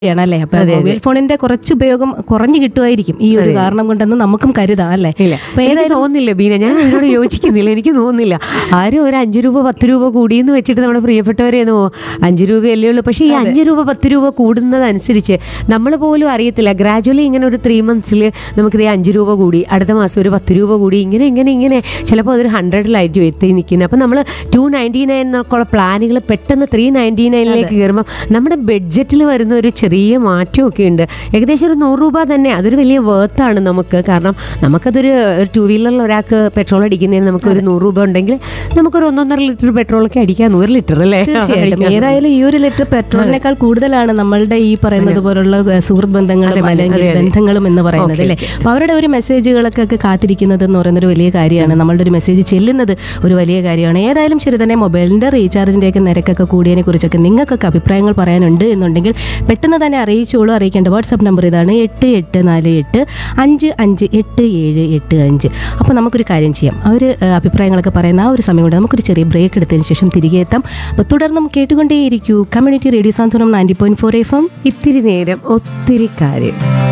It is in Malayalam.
ാണ് അല്ലേ അപ്പൊ മൊബൈൽ ഫോണിന്റെ കുറച്ച് ഉപയോഗം കുറഞ്ഞു കിട്ടുമായിരിക്കും ഈ ഒരു കാരണം കൊണ്ടെന്ന് നമുക്കും കരുതാം അല്ലേ ഇല്ല അപ്പൊ എനിക്ക് തോന്നുന്നില്ല ബീന ഞാൻ അതിനോട് യോജിക്കുന്നില്ല എനിക്ക് തോന്നുന്നില്ല ആരും ഒരു അഞ്ച് രൂപ പത്ത് രൂപ കൂടിയെന്ന് വെച്ചിട്ട് നമ്മുടെ പ്രിയപ്പെട്ടവരെ ഒന്ന് പോ- അഞ്ച് രൂപയല്ലേ ഉള്ളൂ പക്ഷേ ഈ അഞ്ച് രൂപ പത്ത് രൂപ കൂടുന്നതനുസരിച്ച് നമ്മൾ പോലും അറിയത്തില്ല ഗ്രാജുവലി ഇങ്ങനെ ഒരു ത്രീ മന്ത്സിൽ നമുക്കിത് അഞ്ച് രൂപ കൂടി അടുത്ത മാസം ഒരു പത്ത് രൂപ കൂടി ഇങ്ങനെ ഇങ്ങനെ ഇങ്ങനെ ചിലപ്പോൾ അതൊരു ഹൺഡ്രഡിലായിരിക്കും എത്തി നിൽക്കുന്നത് അപ്പം നമ്മൾ ടു നയൻറ്റി നയൻ എന്നൊക്കെയുള്ള പ്ലാനുകൾ പെട്ടെന്ന് ത്രീ നയൻറ്റി നയനിലേക്ക് കയറുമ്പോൾ നമ്മുടെ ബഡ്ജറ്റിൽ വരുന്ന ഒരു ചെറിയ മാറ്റമൊക്കെ ഉണ്ട് ഏകദേശം ഒരു നൂറ് രൂപ തന്നെ അതൊരു വലിയ വേർത്താണ് നമുക്ക് കാരണം നമുക്കതൊരു ഒരു ടൂ വീലറിൽ ഒരാൾക്ക് പെട്രോൾ അടിക്കുന്നതിന് നമുക്ക് ഒരു നൂറ് രൂപ ഉണ്ടെങ്കിൽ നമുക്കൊരു ഒന്നൊന്നര ലിറ്റർ പെട്രോളൊക്കെ അടിക്കാം നൂറ് ലിറ്റർ അല്ലേ തീർച്ചയായിട്ടും അടിക്കാം. ഏതായാലും ഈ ഒരു ലിറ്റർ പെട്രോളിനേക്കാൾ കൂടുതലാണ് നമ്മളുടെ ഈ പറയുന്നത് പോലുള്ള ഏഹ്, സുഹൃത്ത് ബന്ധങ്ങളും അതെ, അതെ, അല്ലെങ്കിൽ അതെ, അതെ. ബന്ധങ്ങളും എന്ന് പറയുന്നത് ഓക്കേ, അല്ലേ അപ്പൊ അവരുടെ ഒരു മെസ്സേജുകളൊക്കെ ഒക്കെ കാത്തിരിക്കുന്നത് എന്ന് പറയുന്നത് ഒരു വലിയ കാര്യമാണ് നമ്മളുടെ ഒരു മെസ്സേജ് ചെല്ലുന്നത് ഒരു വലിയ കാര്യമാണ് ഏതായാലും ശരി തന്നെ മൊബൈലിന്റെ റീചാർജിന്റെ ഒക്കെ നിരക്കൊക്കെ കൂടിയതിനെ കുറിച്ചൊക്കെ നിങ്ങൾക്കൊക്കെ അഭിപ്രായങ്ങൾ പറയാനുണ്ട് എന്നുണ്ടെങ്കിൽ പെട്ടെന്ന് തന്നെ അറിയിച്ചോളൂ അറിയിക്കേണ്ട വാട്സാപ്പ് നമ്പർ ഇതാണ് എട്ട് എട്ട് നാല് എട്ട് അഞ്ച് അഞ്ച് എട്ട് ഏഴ് എട്ട് അഞ്ച് അപ്പോൾ നമുക്കൊരു കാര്യം ചെയ്യാം അവർ അഭിപ്രായങ്ങളൊക്കെ പറയുന്ന ആ ഒരു സമയം കൊണ്ട് നമുക്കൊരു ചെറിയ ബ്രേക്ക് എടുത്തതിന് ശേഷം തിരികെ എത്താം അപ്പോൾ തുടർന്നും കേട്ടുകൊണ്ടേയിരിക്കൂ community radio Santhwanam ninety point four F M ഇത്തിരി നേരം ഒത്തിരി കാര്യം